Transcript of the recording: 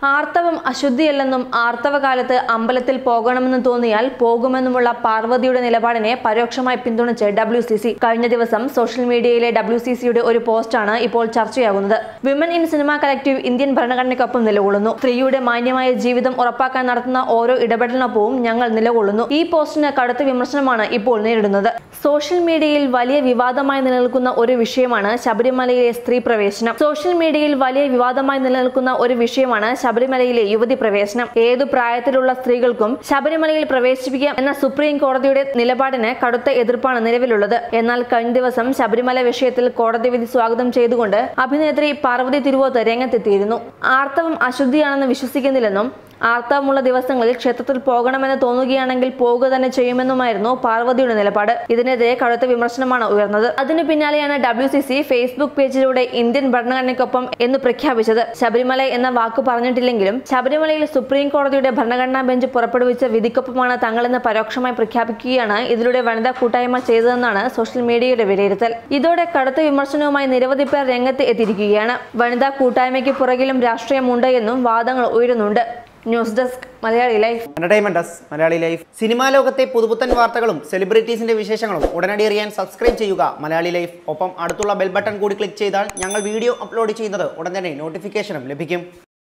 ആർത്തവം അശുദ്ധിയല്ലെന്നും ആർത്തവകാലത്ത് അമ്പലത്തിൽ പോകണമെന്ന് തോന്നിയാൽ പോകുമെന്നുമുള്ള പാർവതിയുടെ നിലപാടിനെ പരോക്ഷമായി പിന്തുണച്ച് ഡബ്ല്യു സി സി കഴിഞ്ഞ ദിവസം സോഷ്യൽ മീഡിയയിലെ ഡബ്ല്യു സി സിയുടെ ഒരു പോസ്റ്റാണ് ഇപ്പോൾ ചർച്ചയാകുന്നത് women in cinema collective Indian ഭരണഘടനയ്ക്കൊപ്പം നിലകൊള്ളുന്നു സ്ത്രീയുടെ മാന്യമായ ജീവിതം ഉറപ്പാക്കാൻ നടത്തുന്ന ഓരോ ഇടപെടലിനൊപ്പവും ഞങ്ങൾ നിലകൊള്ളുന്നു ഈ പോസ്റ്റിന് കടുത്ത വിമർശനമാണ് ഇപ്പോൾ നേരിടുന്നത് സോഷ്യൽ മീഡിയയിൽ വലിയ വിവാദമായി നിലനിൽക്കുന്ന ഒരു വിഷയമാണ് ശബരിമലയിലെ സ്ത്രീ പ്രവേശനം സോഷ്യൽ മീഡിയയിൽ വലിയ വിവാദമായി നിലനിൽക്കുന്ന ഒരു വിഷയമാണ് ശബരിമലയിലെ യുവതി പ്രവേശനം ഏതു പ്രായത്തിലുള്ള സ്ത്രീകൾക്കും ശബരിമലയിൽ പ്രവേശിപ്പിക്കാം എന്ന സുപ്രീം കോടതിയുടെ നിലപാടിന് കടുത്ത എതിർപ്പാണ് നിലവിലുള്ളത് എന്നാൽ കഴിഞ്ഞ ദിവസം ശബരിമല വിഷയത്തിൽ കോടതി വിധി സ്വാഗതം ചെയ്തുകൊണ്ട് അഭിനേത്രി പാർവതി തിരുവോത്ത് രംഗത്തെത്തിയിരുന്നു ആർത്തവം അശുദ്ധിയാണെന്ന് വിശ്വസിക്കുന്നില്ലെന്നും ആർത്തവമുള്ള ദിവസങ്ങളിൽ ക്ഷേത്രത്തിൽ പോകണമെന്ന് തോന്നുകയാണെങ്കിൽ പോവുക തന്നെ ചെയ്യുമെന്നുമായിരുന്നു പാർവതിയുടെ നിലപാട് ഇതിനെതിരെ കടുത്ത വിമർശനമാണ് ഉയർന്നത് അതിനു പിന്നാലെയാണ് ഡബ്ല്യു സി സി ഫേസ്ബുക്ക് പേജിലൂടെ ഇന്ത്യൻ ഭരണഘടനയ്ക്കൊപ്പം എന്ന് പ്രഖ്യാപിച്ചത് ശബരിമല എന്ന വാക്ക് പറഞ്ഞിട്ടില്ലെങ്കിലും ശബരിമലയിൽ സുപ്രീം കോടതിയുടെ ഭരണഘടനാ ബെഞ്ച് പുറപ്പെടുവിച്ച വിധിക്കൊപ്പമാണ് തങ്ങളെന്ന് പരോക്ഷമായി പ്രഖ്യാപിക്കുകയാണ് ഇതിലൂടെ വനിതാ കൂട്ടായ്മ ചെയ്തതെന്നാണ് സോഷ്യൽ മീഡിയയുടെ വിലയിരുത്തൽ ഇതോടെ കടുത്ത വിമർശനവുമായി നിരവധി പേർ രംഗത്ത് എത്തിയിരിക്കുകയാണ് വനിതാ കൂട്ടായ്മയ്ക്ക് പുറകിലും രാഷ്ട്രീയമുണ്ട് എന്നും വാദങ്ങൾ ഉയരുന്നുണ്ട് news desk Malayali life entertainment desk Malayali life cinema ലോകത്തെ പുതുപുത്തൻ വാർത്തകളും സെലിബ്രിറ്റീസിന്റെ വിശേഷങ്ങളും ഉടനടി അറിയാൻ സബ്സ്ക്രൈബ് ചെയ്യുക മലയാളി ലൈഫ് ഒപ്പം അടുത്തുള്ള ബെൽ ബട്ടൺ കൂടി ക്ലിക്ക് ചെയ്താൽ ഞങ്ങൾ വീഡിയോ അപ്ലോഡ് ചെയ്യുന്നത് ഉടൻ തന്നെ നോട്ടിഫിക്കേഷനും ലഭിക്കും